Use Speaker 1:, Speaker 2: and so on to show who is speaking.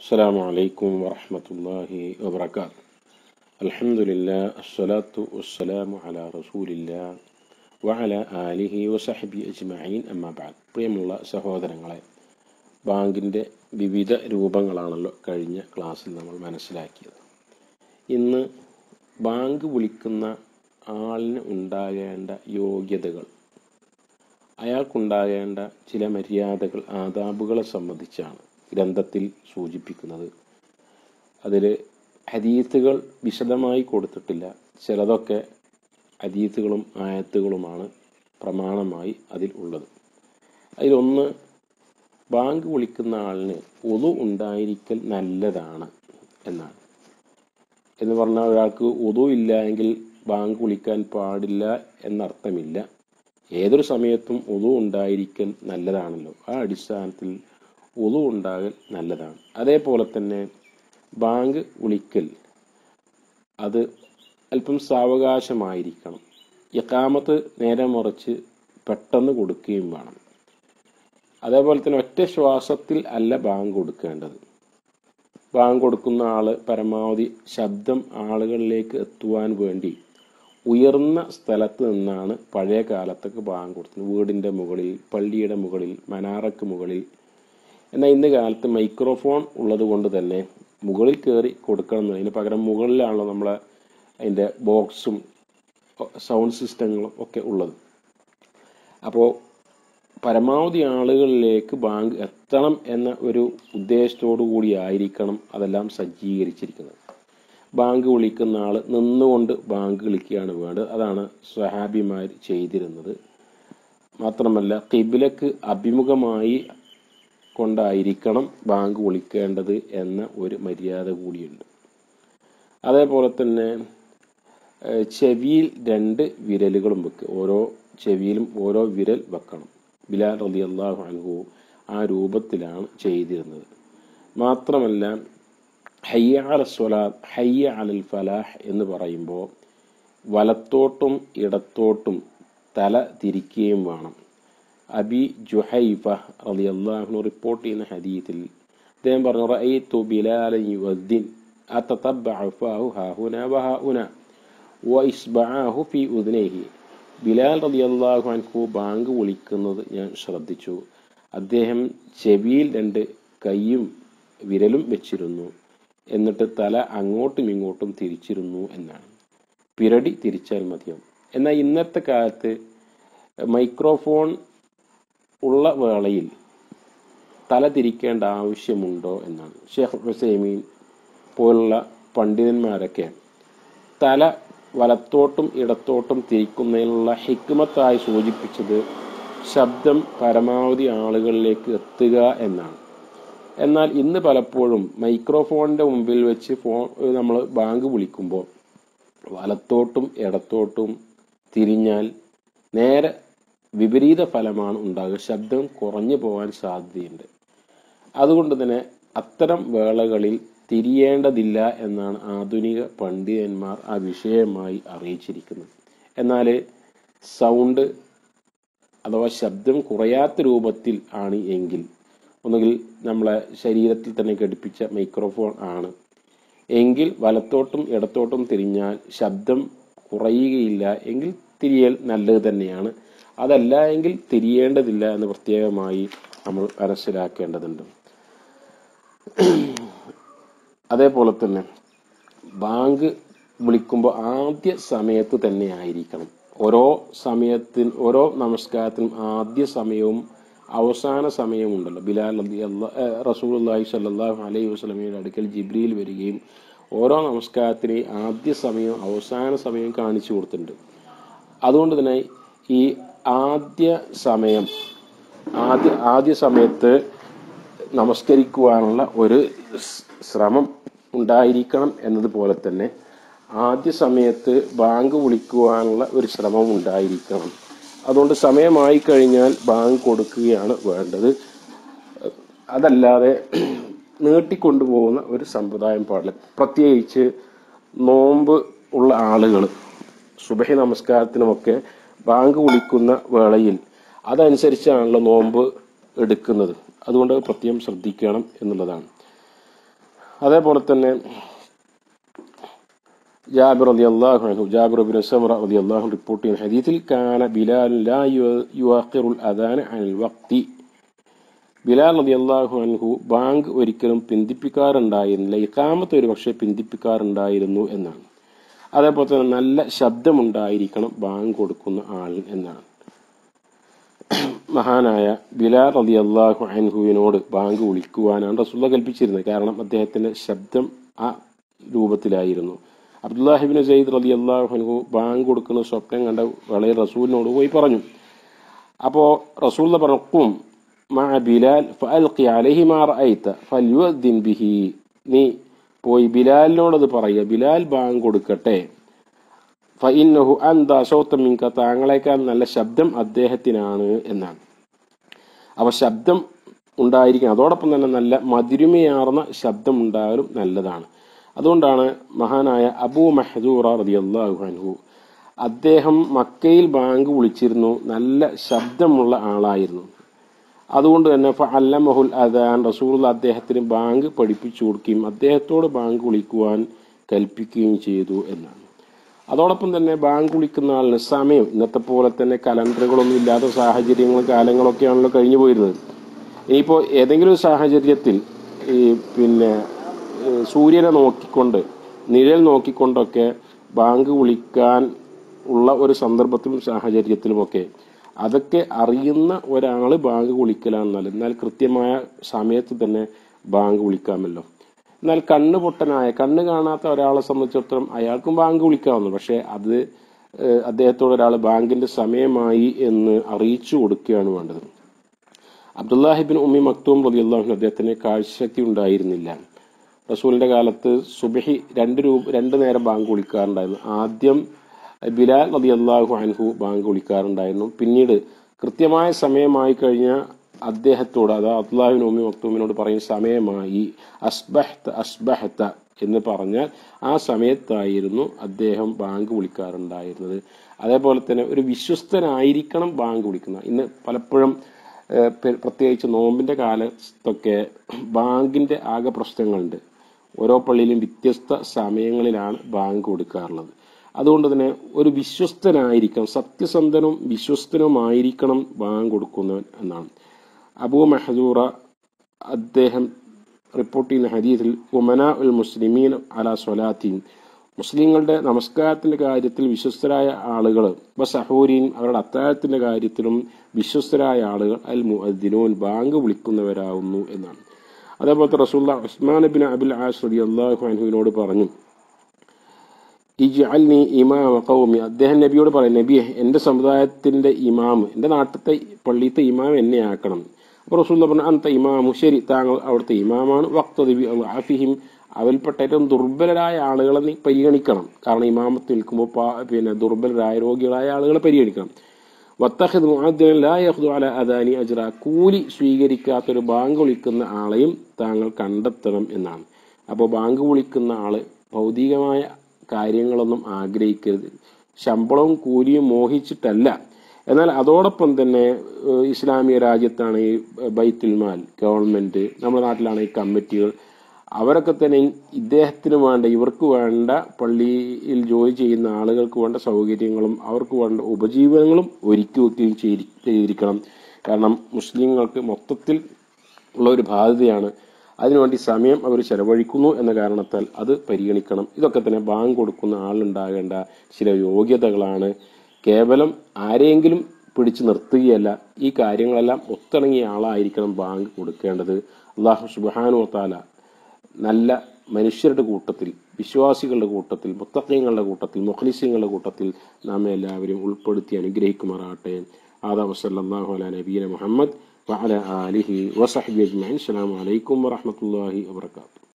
Speaker 1: السلام عليكم ورحمة الله وبركاته الحمد لله الصلاة والسلام على رسول الله وعلى آله وصحبه أجمعين أما بعد പ്രിയമുള്ള സഹോദരങ്ങളെ ബാങ്കിൻ്റെ വിവിധ രൂപങ്ങളാണല്ലോ കഴിഞ്ഞ ക്ലാസ്സിൽ നമ്മൾ മനസ്സിലാക്കിയത് ഇന്ന് ബാങ്ക് വിളിക്കുന്ന ആളിന് ഉണ്ടാകേണ്ട യോഗ്യതകൾ അയാൾക്കുണ്ടാകേണ്ട ചില മര്യാദകൾ ആദാബുകളെ സംബന്ധിച്ചാണ് ഗ്രന്ഥത്തിൽ സൂചിപ്പിക്കുന്നത് അതിൽ ഹദീത്തുകൾ വിശദമായി കൊടുത്തിട്ടില്ല ചിലതൊക്കെ ഹദീത്തുകളും ആയത്തുകളുമാണ് പ്രമാണമായി അതിൽ ഉള്ളത് അതിലൊന്ന് ബാങ്ക് വിളിക്കുന്ന ആളിന് ഒതു ഉണ്ടായിരിക്കൽ നല്ലതാണ് എന്നാണ് എന്ന് പറഞ്ഞാൽ ഒരാൾക്ക് ഒതു ഇല്ല എങ്കിൽ ബാങ്ക് വിളിക്കാൻ പാടില്ല എന്നർത്ഥമില്ല ഏതൊരു സമയത്തും ഒതു ഉണ്ടായിരിക്കൽ നല്ലതാണല്ലോ ആ അടിസ്ഥാനത്തിൽ ഒതു ഉണ്ടാകൽ നല്ലതാണ് അതേപോലെ തന്നെ ബാങ്ക് വിളിക്കൽ അത് അല്പം സാവകാശമായിരിക്കണം ഇക്കാമത്ത് നേരെ മറിച്ച് പെട്ടെന്ന് കൊടുക്കുകയും വേണം അതേപോലെ തന്നെ ഒറ്റ ശ്വാസത്തിൽ അല്ല ബാങ്ക് കൊടുക്കേണ്ടത് ബാങ്ക് കൊടുക്കുന്ന ആള് പരമാവധി ശബ്ദം ആളുകളിലേക്ക് എത്തുവാൻ വേണ്ടി ഉയർന്ന സ്ഥലത്ത് നിന്നാണ് പഴയ കാലത്തൊക്കെ ബാങ്ക് കൊടുത്തത് വീടിൻ്റെ മുകളിൽ പള്ളിയുടെ മുകളിൽ മനാറക്ക് മുകളിൽ എന്നാൽ ഇന്ന് കാലത്ത് മൈക്രോഫോൺ ഉള്ളത് കൊണ്ട് തന്നെ മുകളിൽ കയറി കൊടുക്കണം എന്ന് അതിന് പകരം മുകളിലാണല്ലോ നമ്മളെ അതിൻ്റെ ബോക്സും സൗണ്ട് സിസ്റ്റങ്ങളും ഒക്കെ ഉള്ളത് അപ്പോൾ പരമാവധി ആളുകളിലേക്ക് ബാങ്ക് എത്തണം എന്ന ഒരു ഉദ്ദേശത്തോടു കൂടി ആയിരിക്കണം അതെല്ലാം സജ്ജീകരിച്ചിരിക്കുന്നത് ബാങ്ക് വിളിക്കുന്ന ആൾ നിന്നുകൊണ്ട് ബാങ്ക് വിളിക്കുകയാണ് വേണ്ടത് അതാണ് സ്വഹാബിമാർ ചെയ്തിരുന്നത് മാത്രമല്ല കിബിലക്ക് അഭിമുഖമായി കൊണ്ടായിരിക്കണം ബാങ്ക് വിളിക്കേണ്ടത് എന്ന ഒരു മര്യാദ കൂടിയുണ്ട് അതേപോലെ തന്നെ ചെവിയിൽ രണ്ട് വിരലുകളും വെക്കുക ഓരോ ചെവിയിലും ഓരോ വിരൽ വെക്കണം ബിലാൽ റലി അള്ളാഹു അൻഹു ആ രൂപത്തിലാണ് ചെയ്തിരുന്നത് മാത്രമല്ല ഹയ്യ അല സ്വലാത്ത് ഹയ്യ അലൽ ഫലാഹ് എന്ന് പറയുമ്പോൾ വലത്തോട്ടും ഇടത്തോട്ടും തല തിരിക്കുകയും വേണം അബി ജുഹൈഫ റലി അള്ളാഹുനു റിപ്പോർട്ട് ചെയ്യുന്ന ഹദീത്തിൽ അദ്ദേഹം പറഞ്ഞു റഅയ്തു ബിലാലൻ യുദ്ദിൻ أتتبع فاه ها هنا وها هنا وإصبعاه في أذنيه ബിലാൽ റളിയല്ലാഹു അൻഹു ബാങ്ക് വിളിക്കുന്നത് ഞാൻ ശ്രദ്ധിച്ചു അദ്ദേഹം ചെവിയിൽ രണ്ട് കൈയും വിരലും വെച്ചിരുന്നു എന്നിട്ട് തല അങ്ങോട്ടും ഇങ്ങോട്ടും തിരിച്ചിരുന്നു എന്നാണ് പിരടി തിരിച്ചാൽ മതിയാവും എന്നാൽ ഇന്നത്തെ കാലത്ത് മൈക്രോഫോൺ ഉള്ള വേളയിൽ തല തിരിക്കേണ്ട ആവശ്യമുണ്ടോ എന്നാണ് ഷെയ്ഖ് ഹുസൈമീൻ പോലുള്ള പണ്ഡിതന്മാരൊക്കെ തല വലത്തോട്ടും ഇടത്തോട്ടും തിരിക്കുന്നതിനുള്ള ഹിക്മത്തായി സൂചിപ്പിച്ചത് ശബ്ദം പരമാവധി ആളുകളിലേക്ക് എത്തുക എന്നാണ് എന്നാൽ ഇന്ന് പലപ്പോഴും മൈക്രോഫോണിൻ്റെ മുമ്പിൽ വെച്ച് ഫോൺ നമ്മൾ ബാങ്ക് വിളിക്കുമ്പോൾ വലത്തോട്ടും ഇടത്തോട്ടും തിരിഞ്ഞാൽ നേരെ വിപരീത ഫലമാണ് ഉണ്ടാകുക ശബ്ദം കുറഞ്ഞു പോകാൻ സാധ്യതയുണ്ട് അതുകൊണ്ട് തന്നെ അത്തരം വേളകളിൽ തിരിയേണ്ടതില്ല എന്നാണ് ആധുനിക പണ്ഡിതന്മാർ ആ വിഷയമായി അറിയിച്ചിരിക്കുന്നത് എന്നാൽ സൗണ്ട് അഥവാ ശബ്ദം കുറയാത്ത രൂപത്തിൽ ആണ് എങ്കിൽ ഒന്നുകിൽ നമ്മളെ ശരീരത്തിൽ തന്നെ ഘടിപ്പിച്ച മൈക്രോഫോൺ ആണ് എങ്കിൽ വലത്തോട്ടും ഇടത്തോട്ടും തിരിഞ്ഞാൽ ശബ്ദം കുറയുകയില്ല എങ്കിൽ തിരിയൽ നല്ലത് തന്നെയാണ് അതല്ല എങ്കിൽ തിരിയേണ്ടതില്ല എന്ന് പ്രത്യേകമായി നമ്മൾ മനസ്സിലാക്കേണ്ടതുണ്ട് അതേപോലെ തന്നെ ബാങ്ക് വിളിക്കുമ്പോൾ ആദ്യ സമയത്ത് തന്നെ ആയിരിക്കണം ഓരോ സമയത്തിന് ഓരോ നമസ്കാരത്തിനും ആദ്യ സമയവും അവസാന സമയവും ഉണ്ടല്ലോ ബിലാൽ അലി അള്ളാ റസൂൽ അള്ളാഹി സല്ലാഹു അലൈഹി വസ്ലമയുടെ അടുക്കൽ ജിബ്രിയിൽ വരികയും ഓരോ നമസ്കാരത്തിന് ആദ്യ സമയവും അവസാന സമയവും കാണിച്ചു കൊടുത്തിട്ടുണ്ട് അതുകൊണ്ട് തന്നെ ഈ ആദ്യ സമയം ആദ്യ ആദ്യ സമയത്ത് നമസ്കരിക്കുവാനുള്ള ഒരു ശ്രമം ഉണ്ടായിരിക്കണം എന്നതുപോലെ തന്നെ ആദ്യ സമയത്ത് ബാങ്ക് വിളിക്കുവാനുള്ള ഒരു ശ്രമം ഉണ്ടായിരിക്കണം അതുകൊണ്ട് സമയമായി കഴിഞ്ഞാൽ ബാങ്ക് കൊടുക്കുകയാണ് വേണ്ടത് അതല്ലാതെ നീട്ടിക്കൊണ്ടുപോകുന്ന ഒരു സമ്പ്രദായം പാടില്ല പ്രത്യേകിച്ച് നോമ്പ് ഉള്ള ആളുകൾ സുബഹി നമസ്കാരത്തിനുമൊക്കെ ബാങ്ക് വിളിക്കുന്ന വേളയിൽ അതനുസരിച്ചാണല്ലോ നോമ്പ് എടുക്കുന്നത് അതുകൊണ്ട് പ്രത്യേകം ശ്രദ്ധിക്കണം എന്നുള്ളതാണ് അതേപോലെ തന്നെ ജാബിർ റളി അള്ളാഹു അൻഹു ജാബിർ ബിൻ സമറ റളി അള്ളാഹു റിപ്പോർട്ട് ചെയ്യുന്ന ഹദീസിൽ കാന ബിലാൽ ലാ യുവാഖിറുൽ അദാന അനിൽ വക്തി ബിലാൽ റളി അള്ളാഹു അൻഹു ബാങ്ക് ഒരിക്കലും പിന്തിപ്പിക്കാറുണ്ടായിരുന്നില്ല ഇക്കാമത്ത് ഒരു പക്ഷേ പിന്തിപ്പിക്കാറുണ്ടായിരുന്നു എന്നാണ് അതേപോലെ തന്നെ നല്ല ശബ്ദമുണ്ടായിരിക്കണം ബാങ്ക് കൊടുക്കുന്ന ആൾ എന്നാണ് മഹാനായ ബിലാൽ റതി അള്ളാഹു അൻഹുവിനോട് ബാങ്ക് വിളിക്കുവാനാണ് റസുള്ള കൽപ്പിച്ചിരുന്നത് കാരണം അദ്ദേഹത്തിന്റെ ശബ്ദം ആ രൂപത്തിലായിരുന്നു അബ്ദുല്ലാഹിബിൻ സയ്യിദ് റതി അള്ളാഹു അൻഹു ബാങ്ക് കൊടുക്കുന്ന സ്വപ്നം കണ്ട വളരെ റസൂലിനോട് പോയി പറഞ്ഞു അപ്പോൾ റസൂൽ പറഞ്ഞു "ഖും മഅ ബിലാൽ ഫഅൽഖി അലൈഹി മാ റഅയ്ത ഫൽയുദ്ദിൻ ബിഹി നീ പോയി ബിലാലിനോട് അത് പറയുക ബിലാൽ ബാങ്ക് കൊടുക്കട്ടെ ഫഇന്നഹു അന്ത സൗത്ത മിൻക താങ്കളെക്കാൾ നല്ല ശബ്ദം അദ്ദേഹത്തിനാണ് എന്നാണ് അപ്പൊ ശബ്ദം ഉണ്ടായിരിക്കണം അതോടൊപ്പം തന്നെ നല്ല മധുരിമയാർന്ന ശബ്ദം ഉണ്ടായാലും നല്ലതാണ് അതുകൊണ്ടാണ് മഹാനായ അബൂ മഹദൂറ റളിയല്ലാഹു അൻഹു അദ്ദേഹം മക്കയിൽ ബാങ്ക് വിളിച്ചിരുന്നു നല്ല ശബ്ദമുള്ള ആളായിരുന്നു അതുകൊണ്ട് തന്നെ അല്ലമഹുൽ അദാൻ റസൂൽ അദ്ദേഹത്തിന് ബാങ്ക് പഠിപ്പിച്ചു കൊടുക്കുകയും അദ്ദേഹത്തോട് ബാങ്ക് വിളിക്കുവാൻ കൽപ്പിക്കുകയും ചെയ്തു എന്നാണ് അതോടൊപ്പം തന്നെ ബാങ്ക് വിളിക്കുന്ന ആളിന് സമയം ഇന്നത്തെ പോലെ തന്നെ കലണ്ടറുകളൊന്നും ഇല്ലാത്ത സാഹചര്യങ്ങളും കാലങ്ങളൊക്കെയാണല്ലോ കഴിഞ്ഞു പോയിരുന്നത് ഇനിയിപ്പോൾ ഏതെങ്കിലും ഒരു സാഹചര്യത്തിൽ ഈ പിന്നെ ഈ സൂര്യനെ നോക്കിക്കൊണ്ട് നിഴൽ നോക്കിക്കൊണ്ടൊക്കെ ബാങ്ക് വിളിക്കാൻ ഉള്ള ഒരു സന്ദർഭത്തിലും സാഹചര്യത്തിലുമൊക്കെ അതൊക്കെ അറിയുന്ന ഒരാൾ ബാങ്ക് വിളിക്കലാണ് നല്ലത് എന്നാൽ കൃത്യമായ സമയത്ത് തന്നെ ബാങ്ക് വിളിക്കാമല്ലോ എന്നാൽ കണ്ണ് പൊട്ടനായ കണ്ണ് കാണാത്ത ഒരാളെ സംബന്ധിച്ചിടത്തോളം അയാൾക്കും ബാങ്ക് വിളിക്കാവുന്നു പക്ഷേ അത് ഏഹ്, അദ്ദേഹത്തോട് ഒരാൾ ബാങ്കിന്റെ സമയമായി എന്ന് അറിയിച്ചു കൊടുക്കുകയാണ് വേണ്ടത് അബ്ദുല്ലാഹിബിൻ ഉമ്മി മക്തൂം റളിയല്ലാഹു അദ്ദേഹത്തിന് കാഴ്ചശക്തി ഉണ്ടായിരുന്നില്ല റസൂലിന്റെ കാലത്ത് സുബഹി രണ്ട് രൂപ രണ്ട് നേരം ബാങ്ക് വിളിക്കാറുണ്ടായിരുന്നു ആദ്യം ബിലാൽ റളിയല്ലാഹു അൻഹു ബാങ്ക് വിളിക്കാറുണ്ടായിരുന്നു പിന്നീട് കൃത്യമായ സമയമായി കഴിഞ്ഞാൽ അദ്ദേഹത്തോട് അതാ അബ്ദുല്ലാഹിബിൻ ഉമ്മി മക്തൂമിനോട് പറയും സമയമായി അസ്ബഹ്ത അസ്ബഹത്ത എന്ന് പറഞ്ഞാൽ ആ സമയത്തായിരുന്നു അദ്ദേഹം ബാങ്ക് വിളിക്കാറുണ്ടായിരുന്നത് അതേപോലെ തന്നെ ഒരു വിശ്വസ്തനായിരിക്കണം ബാങ്ക് വിളിക്കുന്നത് ഇന്ന് പലപ്പോഴും ഏഹ് പെ- പ്രത്യേകിച്ച് നോമ്പിന്റെ കാലത്തൊക്കെ ബാങ്കിന്റെ ആകെ പ്രശ്നങ്ങളുണ്ട് ഓരോ പള്ളിയിലും വ്യത്യസ്ത സമയങ്ങളിലാണ് ബാങ്ക് കൊടുക്കാറുള്ളത് അതുകൊണ്ട് തന്നെ ഒരു വിശ്വസ്തനായിരിക്കണം സത്യസന്ധനും വിശ്വസ്തനുമായിരിക്കണം ബാങ്ക് കൊടുക്കുന്നവൻ എന്നാണ് അബൂ മെഹദൂറ അദ്ദേഹം റിപ്പോർട്ട് ചെയ്യുന്ന ഹദീസിൽ ഉമന ഉൽ മുസ്ലിമീൻ അല സ്വലാത്തീൻ മുസ്ലിങ്ങളുടെ നമസ്കാരത്തിന്റെ കാര്യത്തിൽ വിശ്വസ്തരായ ആളുകൾ സഹൂരീൻ അവരുടെ അത്താഴത്തിന്റെ കാര്യത്തിലും വിശ്വസ്തരായ ആളുകൾ അൽ മുഅദ്ദിനൂൻ ബാങ്ക് വിളിക്കുന്നവരാകുന്നു എന്നാണ് അതേപോലത്തെ റസൂല്ല ഉസ്മാൻ ബിൻ അബുൽ ആസ് റതി അള്ളാഹു അൻഹുവിനോട് പറഞ്ഞു ഇജ്അൽനി ഇമാമ ഖൗമി അദ്ദേഹം നബിയോട് പറയും നബിയെ എൻ്റെ സമുദായത്തിന്റെ ഇമാം എൻ്റെ നാട്ടിലത്തെ പള്ളിയത്തെ ഇമാം എന്നെ ആക്കണം അപ്പോൾ റസൂൽ പറഞ്ഞു അന്ത ഇമാമു ശരി താങ്കൾ അവിടുത്തെ ഇമാമാണ് വക്തദിബി ആഫിഹിം അവൽപ്പെട്ട ഏറ്റവും ദുർബലരായ ആളുകളെ നീ പരിഗണിക്കണം കാരണം ഇമാമത്ത് നിൽക്കുമ്പോൾ പാ- പിന്നെ ദുർബലരായ രോഗികളായ ആളുകളെ പരിഗണിക്കണം വത്തഹിദ് മുഅദ്ദിനൻ ലാ യഖ്ദു അല അദാനി അജ്റ കൂലി സ്വീകരിക്കാത്തൊരു ബാങ്ക് വിളിക്കുന്ന ആളെയും താങ്കൾ കണ്ടെത്തണം എന്നാണ് അപ്പോൾ ബാങ്ക് വിളിക്കുന്ന ആള് ഭൗതികമായ കാര്യങ്ങളൊന്നും ആഗ്രഹിക്കരുത് ശമ്പളവും കൂലിയും മോഹിച്ചിട്ടല്ല എന്നാൽ അതോടൊപ്പം തന്നെ ഏഹ്, ഇസ്ലാമിക രാജ്യത്താണ് ഈ ബൈത്തുൽ മാൽ ഗവൺമെന്റ് നമ്മുടെ നാട്ടിലാണ് ഈ കമ്മിറ്റികൾ അവരൊക്കെ തന്നെ ഇദ്ദേഹത്തിന് വേണ്ട ഇവർക്ക് വേണ്ട പള്ളിയിൽ ജോലി ചെയ്യുന്ന ആളുകൾക്ക് വേണ്ട സൗകര്യങ്ങളും അവർക്ക് വേണ്ട ഉപജീവനങ്ങളും ഒരുക്കി വെക്കുകയും ചെയ്തി- ചെയ്തിരിക്കണം കാരണം മുസ്ലിങ്ങൾക്ക് മൊത്തത്തിൽ ഉള്ള ഒരു ബാധ്യതയാണ് അതിനുവേണ്ടി സമയം അവർ ചെലവഴിക്കുന്നു എന്ന കാരണത്താൽ അത് പരിഗണിക്കണം ഇതൊക്കെ തന്നെ ബാങ്ക് കൊടുക്കുന്ന ആളുണ്ടാകേണ്ട ചില യോഗ്യതകളാണ് കേവലം ആരെയെങ്കിലും പിടിച്ചു നിർത്തുകയല്ല ഈ കാര്യങ്ങളെല്ലാം ഒത്തിണങ്ങിയ ആളായിരിക്കണം ബാങ്ക് കൊടുക്കേണ്ടത് അള്ളാഹു സുബാനു താല നല്ല മനുഷ്യരുടെ കൂട്ടത്തിൽ വിശ്വാസികളുടെ കൂട്ടത്തിൽ മുത്തക്കങ്ങളുടെ കൂട്ടത്തിൽ മുഖ്ലിസ്യങ്ങളുടെ കൂട്ടത്തിൽ നാം എല്ലാവരും ഉൾപ്പെടുത്തി അനുഗ്രഹിക്കുമാറാട്ടെ ആദാ വസല്ലാഹു അല നബീന മുഹമ്മദ് وعلى آله وصحبه أجمعين السلام عليكم ورحمة الله وبركاته